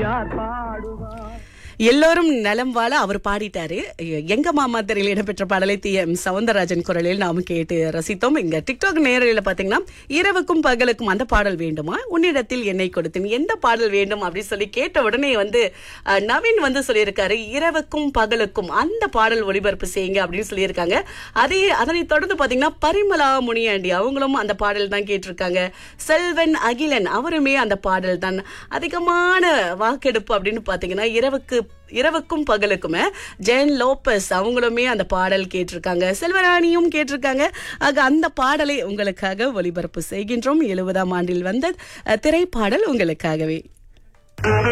யார் பாடுவார் எல்லோரும் நலம் வாழ அவர் பாடிட்டாரு எங்க மாமா தெரியல இடம்பெற்ற பாடலை டி எம் சவுந்தரராஜன் குரலில் நாம கேட்டு ரசித்தோம் இங்க டிக்டாக் நேரலையில பாத்தீங்கன்னா இரவுக்கும் பகலுக்கும் அந்த பாடல் வேண்டுமா உன்னிடத்தில் என்னை கொடுத்தேன் எந்த பாடல் வேண்டும் அப்படின்னு சொல்லி கேட்ட உடனே வந்து அஹ், நவீன் வந்து சொல்லியிருக்காரு இரவுக்கும் பகலுக்கும் அந்த பாடல் ஒளிபரப்பு செய்யுங்க அப்படின்னு சொல்லியிருக்காங்க அதே அதனை தொடர்ந்து பாத்தீங்கன்னா பரிமலா முனியாண்டி அவங்களும் அந்த பாடல் தான் கேட்டிருக்காங்க செல்வன் அகிலன் அவருமே அந்த பாடல் தான் அதிகமான வாக்கெடுப்பு அப்படின்னு பாத்தீங்கன்னா இரவுக்கு இரவுக்கும் பகலுக்குமே ஜெயன் லோபஸ் அவங்களுமே அந்த பாடல் கேட்டிருக்காங்க செல்வராணியும் கேட்டிருக்காங்க ஆக அந்த பாடலை உங்களுக்காக ஒளிபரப்பு செய்கின்றோம் எழுபதாம் ஆண்டில் வந்த அஹ், திரைப்பாடல் உங்களுக்காகவே